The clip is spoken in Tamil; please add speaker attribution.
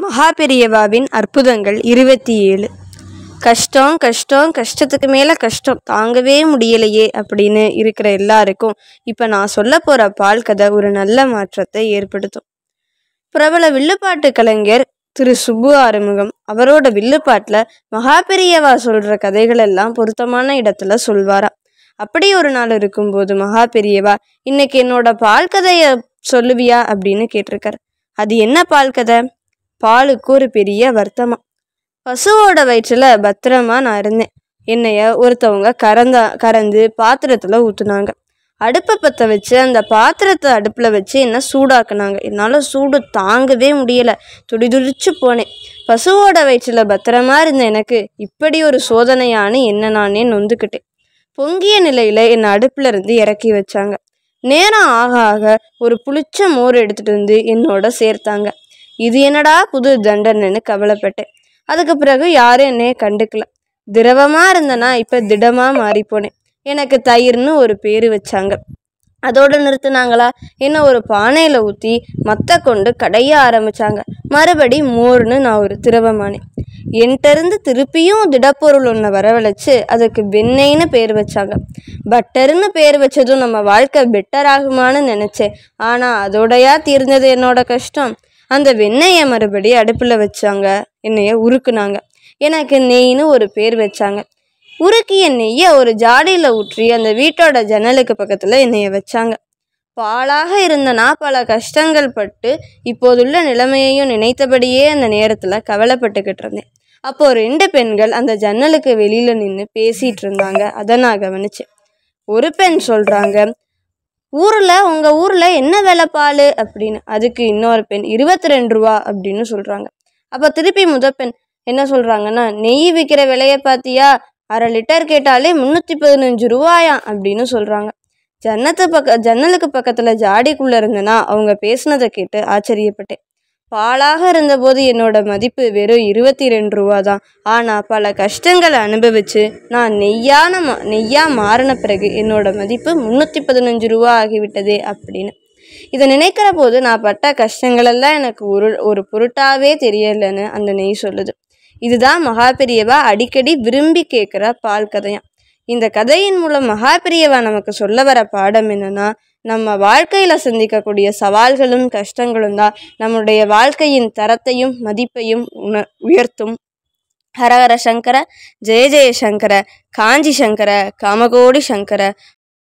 Speaker 1: மகா பெரியவாவின் அற்புதங்கள் இருபத்தி ஏழு கஷ்டம் கஷ்டம் கஷ்டத்துக்கு மேலே கஷ்டம் தாங்கவே முடியலையே அப்படின்னு இருக்கிற எல்லாருக்கும் இப்போ நான் சொல்ல போகிற பால் கதை ஒரு நல்ல மாற்றத்தை ஏற்படுத்தும் பிரபல வில்லுப்பாட்டு கலைஞர் திரு சுப்பு ஆறுமுகம் அவரோட வில்லுப்பாட்டில் மகா பெரியவா சொல்கிற கதைகள் எல்லாம் பொருத்தமான இடத்துல சொல்வாரா அப்படி ஒரு நாள் இருக்கும்போது மகா பெரியவா இன்னைக்கு என்னோட பால் கதையை சொல்லுவியா அப்படின்னு கேட்டிருக்காரு அது என்ன பால் கதை பாலுக்கு ஒரு பெரிய வருத்தமா பசுவோட வயிற்றுல பத்திரமா நான் இருந்தேன் என்னைய ஒருத்தவங்க கறந்தா கறந்து பாத்திரத்துல ஊத்துனாங்க அடுப்பை பற்ற வச்சு அந்த பாத்திரத்தை அடுப்பில் வச்சு என்ன சூடாக்குனாங்க என்னால் சூடு தாங்கவே முடியல துடிதுடிச்சு போனேன் பசுவோட வயிற்றுல பத்திரமா இருந்த எனக்கு இப்படி ஒரு சோதனையான்னு என்ன நானே நொந்துக்கிட்டேன் பொங்கிய நிலையில என்னை அடுப்புல இருந்து இறக்கி வச்சாங்க நேரம் ஆக ஆக ஒரு புளிச்ச மோர் எடுத்துட்டு வந்து என்னோட சேர்த்தாங்க இது என்னடா புது தண்டனைன்னு கவலைப்பட்டேன் அதுக்கு பிறகு யாரும் என்னைய கண்டுக்கல திரவமா இருந்தனா இப்ப திடமா மாறி போனேன் எனக்கு தயிர்னு ஒரு பேரு வச்சாங்க அதோட நிறுத்துனாங்களா என்ன ஒரு பானையில ஊத்தி மத்த கொண்டு கடைய ஆரம்பிச்சாங்க மறுபடி மோர்னு நான் ஒரு திரவமானேன் என்கிட்ட இருந்து திருப்பியும் திடப்பொருள் ஒன்றை வரவழைச்சு அதுக்கு வெண்ணெய்னு பேர் வச்சாங்க பட்டர்னு பேர் வச்சதும் நம்ம வாழ்க்கை பெட்டர் ஆகுமான்னு நினச்சேன் ஆனால் அதோடயா தீர்ந்தது என்னோட கஷ்டம் அந்த வெண்ணெயை மறுபடி அடுப்பில் வச்சாங்க என்னைய உருக்குனாங்க எனக்கு நெய்னு ஒரு பேர் வச்சாங்க உருக்கிய நெய்யை ஒரு ஜாடியில் ஊற்றி அந்த வீட்டோட ஜன்னலுக்கு பக்கத்தில் என்னைய வச்சாங்க பாலாக இருந்தனா பல கஷ்டங்கள் பட்டு இப்போதுள்ள நிலைமையையும் நினைத்தபடியே அந்த நேரத்தில் கவலைப்பட்டுக்கிட்டு இருந்தேன் அப்போ ரெண்டு பெண்கள் அந்த ஜன்னலுக்கு வெளியில நின்று பேசிட்டு இருந்தாங்க அதை நான் கவனிச்சேன் ஒரு பெண் சொல்றாங்க ஊர்ல உங்க ஊர்ல என்ன விலை பால் அப்படின்னு அதுக்கு இன்னொரு பெண் இருபத்தி ரெண்டு ரூபா அப்படின்னு சொல்றாங்க அப்ப திருப்பி முத பெண் என்ன சொல்றாங்கன்னா நெய் விற்கிற விலைய பாத்தியா அரை லிட்டர் கேட்டாலே முந்நூற்றி பதினஞ்சு ரூபாயாம் அப்படின்னு சொல்றாங்க ஜன்னத்து பக்க ஜன்னலுக்கு பக்கத்துல ஜாடிக்குள்ள இருந்தனா அவங்க பேசுனதை கேட்டு ஆச்சரியப்பட்டேன் பாலாக இருந்தபோது என்னோட மதிப்பு வெறும் இருபத்தி ரெண்டு ரூபா தான் ஆனால் பல கஷ்டங்களை அனுபவிச்சு நான் நெய்யான மா நெய்யா மாறின பிறகு என்னோட மதிப்பு முந்நூற்றி பதினஞ்சு ரூபா ஆகிவிட்டதே அப்படின்னு இதை நினைக்கிற போது நான் பட்ட கஷ்டங்களெல்லாம் எனக்கு ஒரு ஒரு பொருட்டாவே தெரியலைன்னு அந்த நெய் சொல்லுது இதுதான் மகாபெரியவா அடிக்கடி விரும்பி கேட்குற பால் கதையாம் இந்த கதையின் மூலம் மகாபெரியவா நமக்கு சொல்ல வர பாடம் என்னன்னா நம்ம வாழ்க்கையில் சந்திக்கக்கூடிய சவால்களும் கஷ்டங்களும் தான் நம்முடைய வாழ்க்கையின் தரத்தையும் மதிப்பையும் உண உயர்த்தும் ஹரஹர சங்கர ஜெய ஜெய சங்கர காஞ்சி சங்கர காமகோடி சங்கர